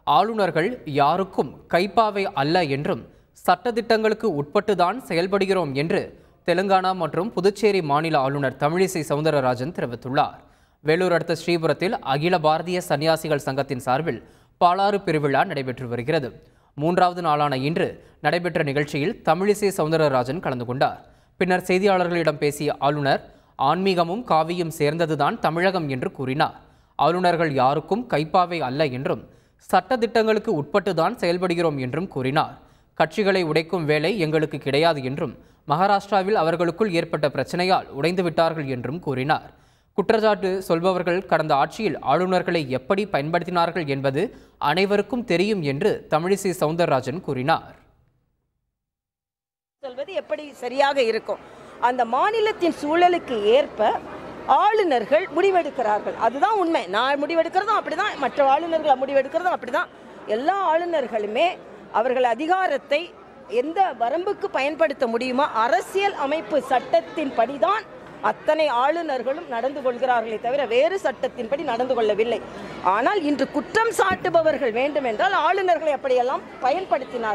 ஆளுநர்கள் யாருக்கும் கைப்பாவை அல்ல என்றும் சட்டதிட்டங்களுக்கு உட்பட்டுதான் செயல்படுகிறோம் என்று தெலுங்கானா மற்றும் புதுச்சேரி மாநில ஆளுநர் தமிழிசை சவுந்தரராஜன் தெரிவித்துள்ளார் வேலூர் அடுத்த ஸ்ரீபுரத்தில் அகில பாரதிய சன்னியாசிகள் சங்கத்தின் சார்பில் பாலாறு பெருவிழா நடைபெற்று வருகிறது மூன்றாவது நாளான இன்று நடைபெற்ற நிகழ்ச்சியில் தமிழிசை சவுந்தரராஜன் கலந்து கொண்டார் பின்னர் செய்தியாளர்களிடம் பேசிய ஆளுநர் ஆன்மீகமும் காவியும் சேர்ந்ததுதான் தமிழகம் என்று கூறினார் ஆளுநர்கள் யாருக்கும் கைப்பாவை அல்ல என்றும் சட்டதிட்டங்களுக்கு உட்பட்டுதான் செயல்படுகிறோம் என்றும் கூறினார் கட்சிகளை உடைக்கும் வேலை எங்களுக்கு கிடையாது என்றும் மகாராஷ்டிராவில் அவர்களுக்குள் ஏற்பட்ட பிரச்சனையால் உடைந்து விட்டார்கள் என்றும் கூறினார் குற்றச்சாட்டு சொல்பவர்கள் கடந்த ஆட்சியில் ஆளுநர்களை எப்படி பயன்படுத்தினார்கள் என்பது அனைவருக்கும் தெரியும் என்று தமிழிசை சவுந்தரராஜன் கூறினார் சொல்வது எப்படி சரியாக இருக்கும் அந்த மாநிலத்தின் சூழலுக்கு ஏற்ப ஆளுநர்கள் முடிவெடுக்கிறார்கள் அதுதான் உண்மை நான் முடிவெடுக்கிறதும் அப்படிதான் மற்ற ஆளுநர்கள் முடிவெடுக்கிறதும் அப்படிதான் எல்லா ஆளுநர்களுமே அவர்கள் அதிகாரத்தை எந்த வரம்புக்கு பயன்படுத்த முடியுமோ அரசியல் அமைப்பு சட்டத்தின் படிதான் அத்தனை ஆளுநர்களும் நடந்து கொள்கிறார்களே தவிர வேறு சட்டத்தின்படி நடந்து கொள்ளவில்லை ஆனால் இன்று குற்றம் சாட்டுபவர்கள் வேண்டுமென்றால் ஆளுநர்களை அப்படியெல்லாம் பயன்படுத்தினார்